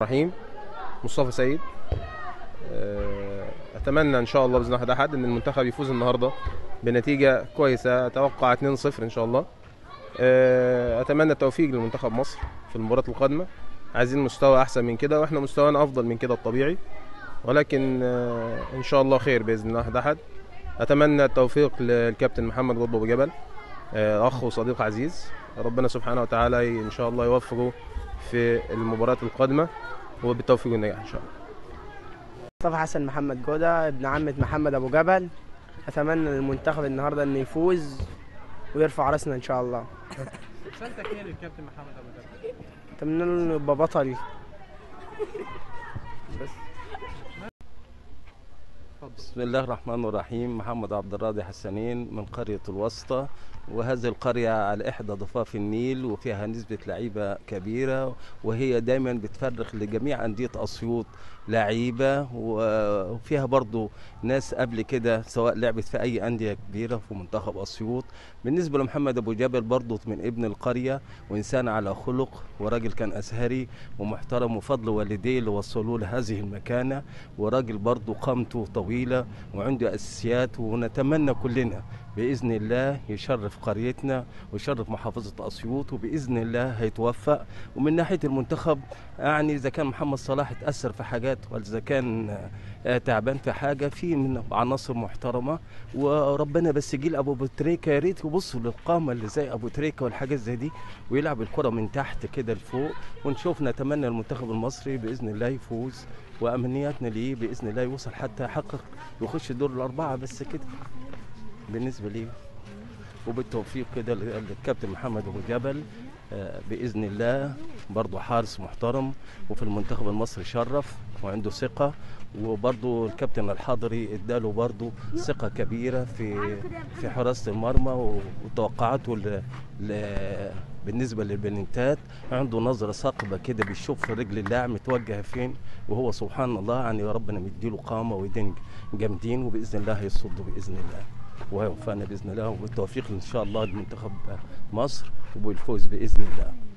الرحيم مصطفى سيد آه، اتمنى ان شاء الله باذن الله احد ان المنتخب يفوز النهارده بنتيجه كويسه اتوقع 2-0 ان شاء الله آه، اتمنى التوفيق لمنتخب مصر في المباراه القادمه عايزين مستوى احسن من كده واحنا مستوانا افضل من كده الطبيعي ولكن آه، ان شاء الله خير باذن الله احد اتمنى التوفيق للكابتن محمد قطب ابو جبل آه، اخ وصديق عزيز ربنا سبحانه وتعالى ان شاء الله يوفقه في المباريات القادمه وبالتوفيق والنجاح ان شاء الله مصطفى حسن محمد جودة ابن عمة محمد أبو جبل أتمنى للمنتخب النهاردة إنه يفوز ويرفع راسنا إن شاء الله رسالتك ايه للكابتن محمد ابو جبل؟ أتمنى له إنه يبقى بطل بسم الله الرحمن الرحيم محمد عبد الراضي حسنين من قرية الوسطى وهذه القرية على إحدى ضفاف النيل وفيها نسبة لعيبة كبيرة وهي دايما بتفرخ لجميع أندية أسيوط لعيبة وفيها برضو ناس قبل كده سواء لعبت في أي أندية كبيرة في منتخب أسيوط بالنسبة لمحمد أبو جبل برضو من ابن القرية وإنسان على خلق وراجل كان أزهري ومحترم وفضل والديه اللي وصلوه لهذه المكانة وراجل برضو قامته طويلة وعنده أساسيات ونتمنى كلنا بإذن الله يشرف قريتنا ويشرف محافظة أسيوط وبإذن الله هيتوفق ومن ناحية المنتخب يعني إذا كان محمد صلاح اتأثر في حاجات ولا إذا كان آه، تعبان في حاجة في من عناصر محترمة وربنا بس جيل أبو بتريكة يا ريت يبصوا للقامة اللي زي أبو تريكة والحاجات زي دي ويلعب الكرة من تحت كده لفوق ونشوف نتمنى المنتخب المصري بإذن الله يفوز وأمنياتنا ليه بإذن الله يوصل حتى يحقق يخش دور الأربعة بس كده بالنسبه لي وبالتوفيق كده للكابتن محمد ابو جبل آه، باذن الله برضه حارس محترم وفي المنتخب المصري شرف وعنده ثقه وبرضه الكابتن الحضري اداله برضه ثقه كبيره في في حراسه المرمى وتوقعاته ل... ل... بالنسبه للبنتات عنده نظره ثاقبه كده بيشوف رجل اللاعب متوجهه فين وهو سبحان الله يعني يا ربنا مديله قامه وايدين جامدين وباذن الله هيصدوا باذن الله ويوفقنا باذن الله وبالتوفيق ان شاء الله لمنتخب مصر وبالفوز باذن الله